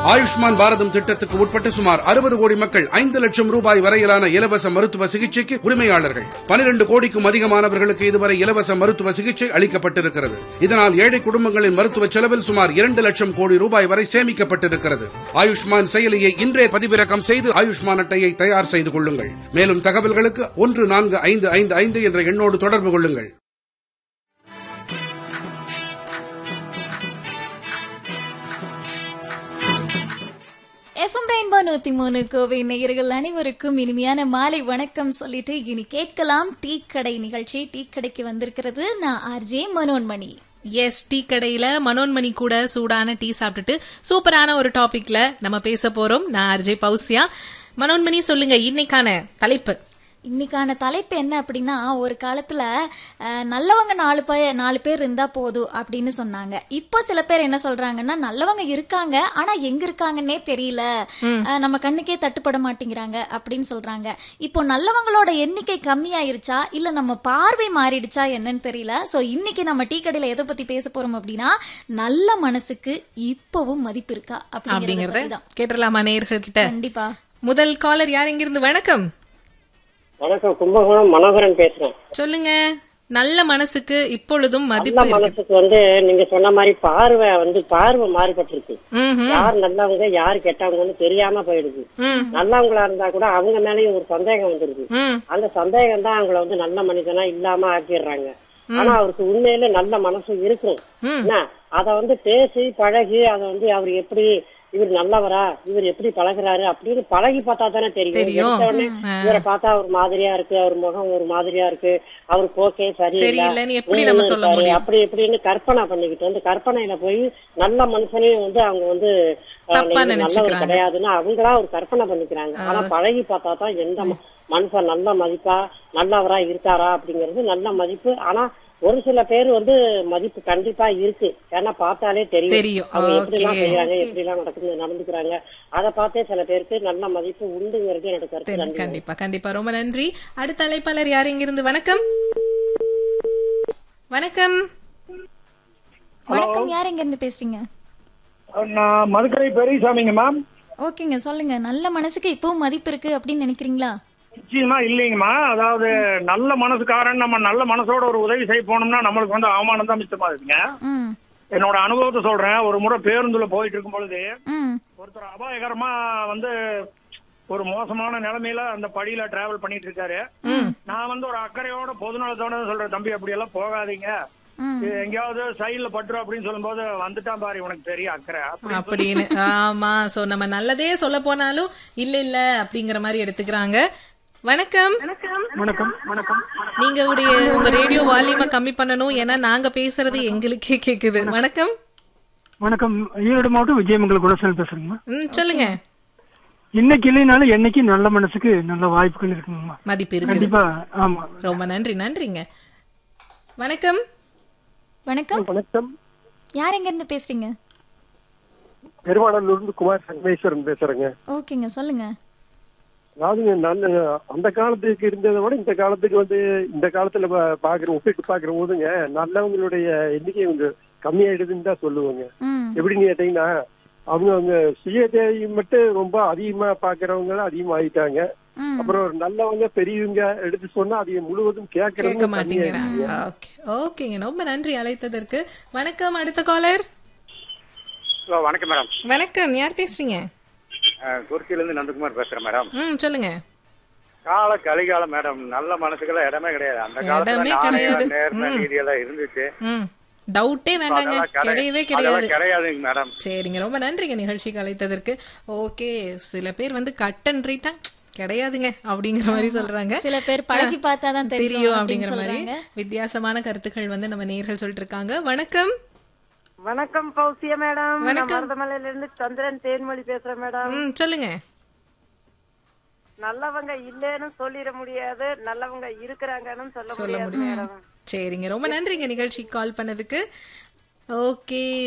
ஆயுஷ்மான் பாரதம் திட்டத்துக்கு உட்பட்ட சுமார் அறுபது கோடி மக்கள் ஐந்து லட்சம் ரூபாய் வரையிலான இலவச மருத்துவ சிகிச்சைக்கு உரிமையாளர்கள் பனிரெண்டு கோடிக்கும் அதிகமானவர்களுக்கு இதுவரை இலவச மருத்துவ சிகிச்சை அளிக்கப்பட்டிருக்கிறது இதனால் ஏழை குடும்பங்களின் மருத்துவ செலவில் சுமார் இரண்டு லட்சம் கோடி ரூபாய் வரை சேமிக்கப்பட்டிருக்கிறது ஆயுஷ்மான் செயலியை இன்றே பதிவிறக்கம் செய்து ஆயுஷ்மான் அட்டையை தயார் செய்து கொள்ளுங்கள் மேலும் தகவல்களுக்கு ஒன்று நான்கு ஐந்து ஐந்து ஐந்து என்ற எண்ணோடு தொடர்பு கொள்ளுங்கள் எஃப்எம் ரெயின்போ நூத்தி மூணு கோவை நேயர்கள் அனைவருக்கும் இனிமையான மாலை வணக்கம் சொல்லிட்டு இனி கேட்கலாம் டீ கடை நிகழ்ச்சி டீ கடைக்கு வந்திருக்கிறது நான் ஆர்ஜே மனோன்மணி எஸ் டீ கடையில மனோன்மணி கூட சூடான டீ சாப்பிட்டுட்டு சூப்பரான ஒரு டாபிக்ல நம்ம பேச போறோம் நான் அர்ஜே பௌசியா மனோன்மணி சொல்லுங்க இன்னைக்கான தலைப்பு இன்னைக்கான தலைப்பு என்ன அப்படின்னா ஒரு காலத்துல அஹ், நல்லவங்க நாலு பேர் நாலு பேர் இருந்தா போதும் அப்படின்னு சொன்னாங்க இப்போ சில பேர் என்ன சொல்றாங்கன்னா நல்லவங்க இருக்காங்க ஆனா எங்க இருக்காங்கன்னே தெரியல அஹ், நம்ம கண்ணுக்கே தட்டுப்பட மாட்டேங்கிறாங்க அப்படின்னு சொல்றாங்க இப்போ நல்லவங்களோட எண்ணிக்கை கம்மியாயிருச்சா இல்ல நம்ம பார்வை மாறிடுச்சா என்னன்னு தெரியல சோ இன்னைக்கு நம்ம டீ கடையில எதை பத்தி பேச போறோம் அப்படின்னா நல்ல மனசுக்கு இப்பவும் மதிப்பு இருக்கா அப்படிங்கறத அப்படிங்கறத பத்தி தான். கேட்டலாமா நேயர்கள் கிட்ட கண்டிப்பா முதல் காலர் யார் இங்கிருந்து வணக்கம் வணக்கம் கும்பகோணம் மனோகரன் பேசுறேன் சொல்லுங்க நல்ல மனசுக்கு இப்பொழுதும் நல்ல மதிப்பு இருக்கு மனசுக்கு வந்து நீங்க சொன்ன மாதிரி பார்வை வந்து பார்வை மாறுபட்டிருக்கு ம்ஹும். யார் நல்லவங்க யார் கெட்டவங்கன்னு தெரியாம போயிடுது ம். நல்லவங்களா இருந்தா கூட அவங்க மேலயும் ஒரு சந்தேகம் வந்துருது ம். அந்த சந்தேகம் தான் அவங்கள வந்து நல்ல மனிதனா இல்லாம ஆக்கிடுறாங்க ஆனா அவருக்கு உண்மையில நல்ல மனசு இருக்கும் என்ன அத வந்து பேசி பழகி அத வந்து அவர் எப்படி இவர் நல்லவரா இவர் எப்படி பழகுறாரு அப்படின்னு பழகி பார்த்தா தானே தெரியும் தெரியும். எடுத்த உடனே இவரை பார்த்தா ஒரு மாதிரியா இருக்கு அவர் முகம் ஒரு மாதிரியா இருக்கு அவர் போக்கே சரியில்லை சரியில்லைன்னு எப்படி நம்ம சொல்ல இருக்காரு, முடியும்? அப்படி இப்படின்னு கற்பனை பண்ணிக்கிட்டு வந்து கற்பனையில போய் நல்ல மனுஷனையும் வந்து அவங்க வந்து அஹ், தப்பா நீங்க நல்லவர் நினைச்சுக்கிறாங்க. கிடையாதுன்னு அவங்களா ஒரு கற்பனை பண்ணிக்கிறாங்க ஆனா பழகி பார்த்தா தான் எந்த ம- மனுஷன் நல்ல மதிப்பா நல்லவரா இருக்காரா அப்படிங்கிறது நல்ல மதிப்பு ஆனா ஒரு சில பேர் வந்து மதிப்பு கண்டிப்பா இருக்கு ஏன்னா பார்த்தாலே தெரியும் தெரியும். அவங்க எப்படி எல்லாம் Okay. செய்யறாங்க எப்படி எல்லாம் நடக்குது நடந்துக்கிறாங்க அதை பார்த்தே சில பேருக்கு நல்ல மதிப்பு உண்டுங்கிறது என்னோட கருத்து தெரி- நன்றி கண்டிப்பா கண்டிப்பா ரொம்ப நன்றி அடுத்த அழைப்பாளர் யார் இங்கிருந்து வணக்கம் வணக்கம் வணக்கம் யார் எங்க இருந்து பேசுறீங்க நான் மதுக்கரை பெரியசாமிங்க மேம் ஓகேங்க சொல்லுங்க நல்ல மனசுக்கு இப்பவும் மதிப்பு இருக்கு அப்படின்னு நினைக்கிறீங்களா நிச்சயமா இல்லைங்கம்மா அதாவது நல்ல மனசுக்காரன் நம்ம நல்ல மனசோட ஒரு உதவி செய்ய போனோம்னா நம்மளுக்கு வந்து அவமானம் தான் மிச்சமா இருக்குங்க ம் என்னோட அனுபவத்தை சொல்றேன் ஒரு முறை பேருந்துல போயிட்டு இருக்கும் பொழுது ம் ஒருத்தர் அபாயகரமா வந்து ஒரு மோசமான நிலைமையில அந்த படியில டிராவல் பண்ணிட்டு இருக்காரு நான் வந்து ஒரு அக்கறையோட பொதுநலத்தோட சொல்றேன் தம்பி அப்படி எல்லாம் போகாதீங்க ம். இது எங்கேயாவது சைடுல பட்டுரும் அப்படின்னு சொல்லும்போது வந்துட்டான் பாரு உனக்கு பெரிய அக்கறை அப்படி அப்படின்னு ஆமா சோ நம்ம நல்லதே சொல்ல போனாலும் இல்ல இல்ல அப்படிங்கிற மாதிரி எடுத்துக்கிறாங்க வணக்கம் வணக்கம் வணக்கம் நீங்க உடைய உங்க ரேடியோ வால்யூம கம்மி பண்ணணும் ஏன்னா நாங்க பேசுறது எங்களுக்கே கேக்குது வணக்கம் வணக்கம் ஈரோடு மாவட்டம் விஜயமங்கல குணசேல் பேசுறேங்கம்மா ம் சொல்லுங்க இன்னைக்கு இல்லைனாலும் என்னைக்கு நல்ல மனசுக்கு நல்ல வாய்ப்புகள் இருக்குங்கம்மா மதிப்பு இருக்குது கண்டிப்பா ஆமா ரொம்ப நன்றி நன்றிங்க வணக்கம் வணக்கம் வணக்கம் யார் எங்க இருந்து பேசுறீங்க பெருமாநல்லூர் இருந்து குமார் சங்கமேஸ்வரன் பேசுறேங்க ஓகேங்க சொல்லுங்க அதாவதுங்க நல்ல அந்த காலத்துக்கு இருந்ததை விட இந்த காலத்துக்கு வந்து இந்த காலத்துல பா- பாக்குற ஒப்பிட்டு பாக்குற போதுங்க நல்லவங்களுடைய எண்ணிக்கை கொஞ்சம் கம்மியாயிடுதுன்னு தான் சொல்லுவாங்க ம் எப்படின்னு கேட்டீங்கன்னா அவங்க அவங்க சுய தேவை மட்டும் ரொம்ப அதிகமா பாக்குறவங்க அதிகமாயிட்டாங்க ம் அப்புறம் ஒரு நல்லவங்க பெரியவங்க எடுத்து சொன்னா அதை முழுவதும் கேட்க கேட்கறது மாட்டேங்கிறாங்க ஓகே ஓகேங்க ரொம்ப நன்றி அழைத்ததற்கு வணக்கம் அடுத்த காலர் ஹலோ வணக்கம் மேடம் வணக்கம் யார் பேசுறீங்க துருக்கியிலேருந்து நந்தகுமார் பேசுறேன் மேடம் ம் சொல்லுங்க கால கலிகாலம் மேடம் நல்ல மனசுக்கெல்லாம் இடமே கிடையாது அந்த இடமே காலத்துல கிடையாது. நாணயம், நேர்மை ம். நீதி எல்லாம் இருந்துச்சு ம் டவுட்டே வேண்டாங்க அதெல்லாம் கிடை- கிடையவே அதெல்லாம் கிடையாது கிடையாதுங்க மேடம் சரிங்க ரொம்ப நன்றிங்க நிகழ்ச்சிக்கு அழைத்ததற்கு ஓகே சில பேர் வந்து கட் அண்ட் ரைட்டா கிடையாதுங்க அப்படிங்கிற மாதிரி சொல்றாங்க சில பேர் பழகி பார்த்தாதான் தெரியும் தெரியும் அப்படின்னு அப்படிங்கிற மாதிரி சொல்றாங்க வித்தியாசமான கருத்துக்கள் வந்து நம்ம நேர்கள் சொல்லிட்டு இருக்காங்க வணக்கம் வணக்கம் பௌசியா மேடம் நான் வணக்கம். மருதமலையில இருந்து சந்திரன் தேன்மொழி பேசுறேன் மேடம் ம் சொல்லுங்க நல்லவங்க இல்லைன்னு சொல்லிட முடியாது நல்லவங்க இருக்கிறாங்கன்னு சொல்ல சொல்ல முடியாது முடியும் மேடம் சரிங்க ரொம்ப நன்றிங்க நிகழ்ச்சிக்கு கால் பண்ணதுக்கு ஓகே